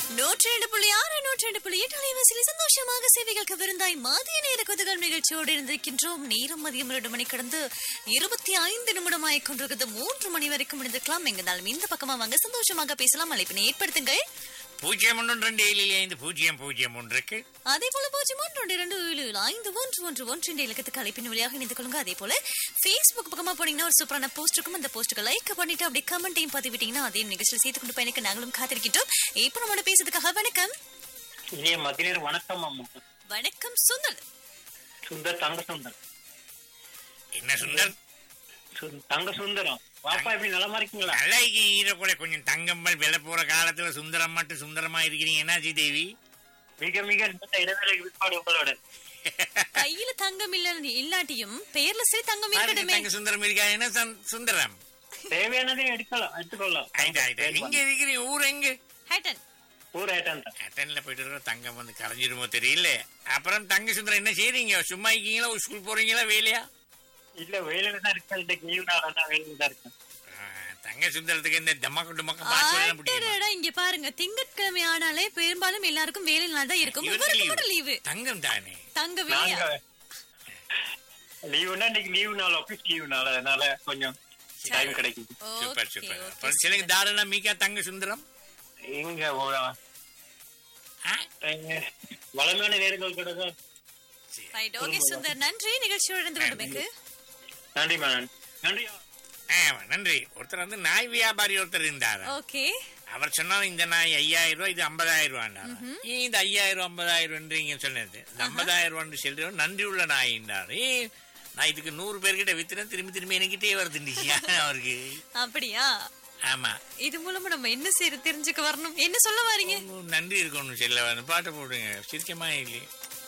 நூற்றி ரெண்டு புள்ளி ஆறு நூற்றி ரெண்டு புள்ளி எட்டு அலைவாசியில் சந்தோஷமாக சேவைகளுக்கு விருந்தாய் மதிய நேர கொதுகள் நிகழ்ச்சியோடு இருந்திருக்கின்றோம் நேரம் மதியம் இரண்டு மணி கடந்து இருபத்தி ஐந்து நிமிடமாய் கொண்டிருக்கிறது மூன்று மணி வரைக்கும் முடிந்திருக்கலாம் எங்கனாலும் இந்த பக்கமா வாங்க சந்தோஷமாக பேசலாம் அழைப்பினை ஏற்படுத்துங்கள் பூஜ்ஜியம் ஒன்று ரெண்டு ஏழில் ஐந்து பூஜ்ஜியம் பூஜ்ஜியம் ஒன்றுக்கு அதே போல பூஜ்ஜியம் ஒன்று ஒன்று இரண்டு ஏழு ஏழு ஐந்து ஒன்று ஒன்று ஒன்று என்ற இலக்கத்துக்கு அழைப்பின் வழியாக இணைந்து கொள்ளுங்க அதே போல ஃபேஸ்புக் பக்கமா போனீங்கன்னா ஒரு சூப்பரான போஸ்ட் இருக்கும் அந்த போஸ்ட்டுக்கு லைக் பண்ணிட்டு அப்படியே கமெண்ட்டையும் பதிவிட்டீங்கன்னா அதையும் நிகழ்ச்சியில் சேர்த்து கொண்டு பயணிக்க நாங்களும் காத்திருக்கின்றோம் இப்போ நம்மளோட பேசுறதுக்காக வணக்கம் இனிய மதினர் வணக்கம் அம்மா வணக்கம் சுந்தர் சுந்தர் தங்க சுந்தர் என்ன சுந்தர் சு- தங்க சுந்தரம் வாப்பா எப்படி நலமா இருக்கீங்களா அழகி ஈர கூட கொஞ்சம் தங்கம்மல் விலை போற காலத்துல சுந்தரம் மட்டும் சுந்தரமா இருக்கிறீங்க என்னாச்சு தேவி மிக மிக நல்ல இடைவேளை விற்பாடு உங்களோட கையில தங்கம் இல்ல இல்லாட்டியும் பெயர்ல சரி தங்கம் பாருங்க, இருக்கட்டுமே தங்க சுந்தரம் இருக்கா என்ன சந்- சுந்தரம் தேவையானதையும் எடுக்கலாம் எடுத்துக்கொள்ளலாம் ஆயிட்டா, ஆயிட்டா. எங்க இருக்கிறீங்க ஊர் எங்க ஹேட்டன் ஊர் ஐட்டம் தான் அட்டன்ல போயிட்டு இருக்கிற தங்கம் வந்து கரைஞ்சிருமோ தெரியல அப்புறம் தங்க சுந்தரம் என்ன செய்றீங்க சும்மா இருக்கீங்களா ஒரு ஸ்கூல் போறீங்களா வேலையா இல்ல வேலையில தான் இருக்கேன் இன்னைக்கு லீவ் நாளா தான் வேலையில தான் இருக்கேன் ஆ, தங்க சுந்தரத்துக்கு இந்த டமக்கு டுமக்க பாட்டு எல்லாம் பிடிக்குமா ஆட்டடா, இங்க பாருங்க திங்கட்கிழமை ஆனாலே பெரும்பாலும் எல்லாருக்கும் வேலை நாள் தான் இருக்கும் இவருக்கு இவருக்கு கூட leave. லீவு தங்கம் தானே தங்க வேலையா நாங்க லீவுனா இன்னைக்கு லீவு நாள் ஆபீஸ் லீவு நாள் அதனால கொஞ்சம் டைம் கிடைக்குது சூப்பர் ஓகே, சூப்பர் ஓகே, அப்புறம் சிலங்க தாரணா மீக்கா தங்க சுந்தரம் எங்க ஒரு- ஆ? எங்க வளமையான நேர்கள் கூட தான் ரைட் ஓகே சுந்தர் நன்றி நிகழ்ச்சியோட இருந்து கொண்டமைக்கு நன்றி மேடம் நன்றி ஆ, நன்றி ஒருத்தர் வந்து நாய் வியாபாரி ஒருத்தர் இருந்தார் ஓகே அவர் சொன்னார் இந்த நாய் ஐயாயிரம் ரூபாய் இது ஐம்பதாயிரம் ரூபாய் ஏன் இது ஐயாயிரம் ஐம்பதாயிரம் நீங்க சொன்னது இந்த ஐம்பதாயிரம் ரூபாய் செல்றோம் நன்றி உள்ள நாயின்றார் ஏன் நான் இதுக்கு நூறு பேர்கிட்ட வித்துறேன் திரும்பி திரும்பி என்கிட்டே வருதுண்டியா அவருக்கு அப்படியா ஆமா இது மூலமா நம்ம என்ன செய்ய தெரிஞ்சுக்க வரணும் என்ன சொல்ல வாரீங்க ஒண்ணும் நன்றி இருக்கணும் செல்ல வந்து பாட்டு போடுங்க சிரிக்கமா இல்லையே